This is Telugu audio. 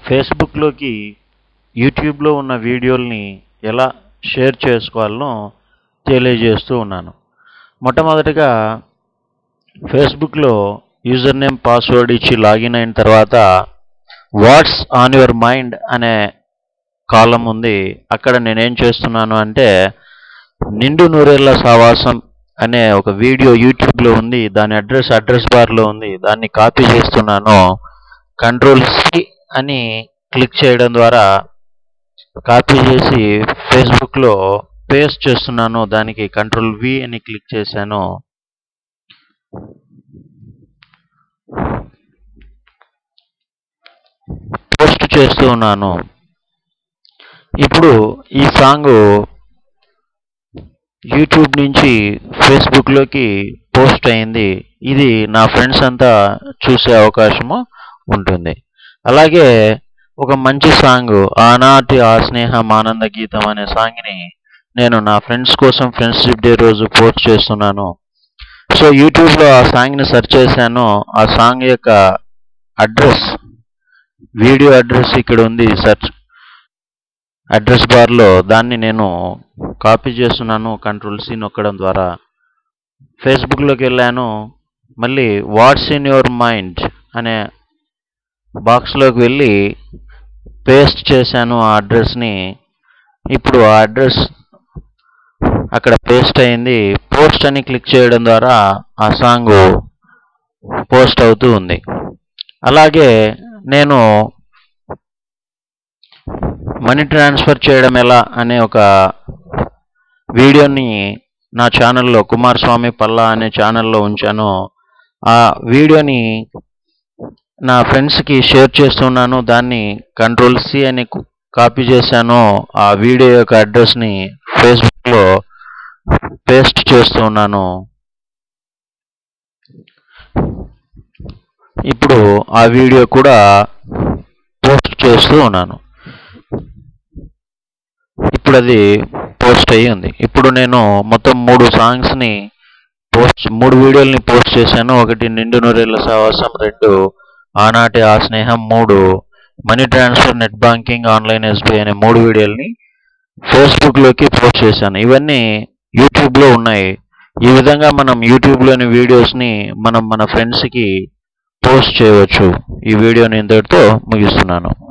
ఫేస్బుక్లోకి యూట్యూబ్లో ఉన్న వీడియోల్ని ఎలా షేర్ చేసుకోవాలనో తెలియజేస్తూ ఉన్నాను మొట్టమొదటిగా ఫేస్బుక్లో యూజర్ నేమ్ పాస్వర్డ్ ఇచ్చి లాగిన్ అయిన తర్వాత వాట్స్ ఆన్ యువర్ మైండ్ అనే కాలం ఉంది అక్కడ నేనేం చేస్తున్నాను అంటే నిండు నూరేళ్ల సావాసం అనే ఒక వీడియో యూట్యూబ్లో ఉంది దాని అడ్రస్ అడ్రస్ బార్లో ఉంది దాన్ని కాపీ చేస్తున్నాను కంట్రోల్ సి అని క్లిక్ చేయడం ద్వారా కాపీ చేసి ఫేస్బుక్లో పేస్ట్ చేస్తున్నాను దానికి కంట్రోల్ వి అని క్లిక్ చేశాను పోస్ట్ చేస్తూ ఉన్నాను ఇప్పుడు ఈ సాంగ్ యూట్యూబ్ నుంచి ఫేస్బుక్లోకి పోస్ట్ అయింది ఇది నా ఫ్రెండ్స్ అంతా చూసే అవకాశము ఉంటుంది అలాగే ఒక మంచి సాంగ్ ఆనాటి ఆ స్నేహం ఆనంద గీతం అనే సాంగ్ని నేను నా ఫ్రెండ్స్ కోసం ఫ్రెండ్షిప్ డే రోజు పోస్ట్ చేస్తున్నాను సో యూట్యూబ్లో ఆ సాంగ్ని సెర్చ్ చేశాను ఆ సాంగ్ యొక్క అడ్రస్ వీడియో అడ్రస్ ఇక్కడ ఉంది సెర్చ్ అడ్రస్ బార్లో దాన్ని నేను కాపీ చేస్తున్నాను కంట్రోల్ సి నొక్కడం ద్వారా ఫేస్బుక్లోకి వెళ్ళాను మళ్ళీ వాట్స్ ఇన్ యువర్ మైండ్ అనే బాక్స్లోకి వెళ్ళి పేస్ట్ చేశాను ఆ అడ్రస్ని ఇప్పుడు ఆ అడ్రస్ అక్కడ పేస్ట్ అయింది పోస్ట్ అని క్లిక్ చేయడం ద్వారా ఆ సాంగ్ పోస్ట్ అవుతూ ఉంది అలాగే నేను మనీ ట్రాన్స్ఫర్ చేయడం ఎలా అనే ఒక వీడియోని నా ఛానల్లో కుమారస్వామి పల్లా అనే ఛానల్లో ఉంచాను ఆ వీడియోని నా ఫ్రెండ్స్కి షేర్ చేస్తున్నాను దాన్ని కంట్రోల్ సి అని కాపీ చేశాను ఆ వీడియో యొక్క అడ్రస్ని ఫేస్బుక్లో పేస్ట్ చేస్తున్నాను ఇప్పుడు ఆ వీడియో కూడా పోస్ట్ చేస్తూ ఉన్నాను ఇప్పుడు అది పోస్ట్ అయ్యి ఉంది ఇప్పుడు నేను మొత్తం మూడు సాంగ్స్ని పోస్ట్ మూడు వీడియోల్ని పోస్ట్ చేశాను ఒకటి నిండు నూరేళ్ల సావాసం రెండు ఆనాటి ఆ స్నేహం మూడు money transfer net banking online SBI అనే మూడు వీడియోల్ని ఫేస్బుక్లోకి పోస్ట్ చేశాను ఇవన్నీ యూట్యూబ్లో ఉన్నాయి ఈ విధంగా మనం యూట్యూబ్లోని వీడియోస్ని మనం మన ఫ్రెండ్స్కి పోస్ట్ చేయవచ్చు ఈ వీడియోని ఇంతటితో ముగిస్తున్నాను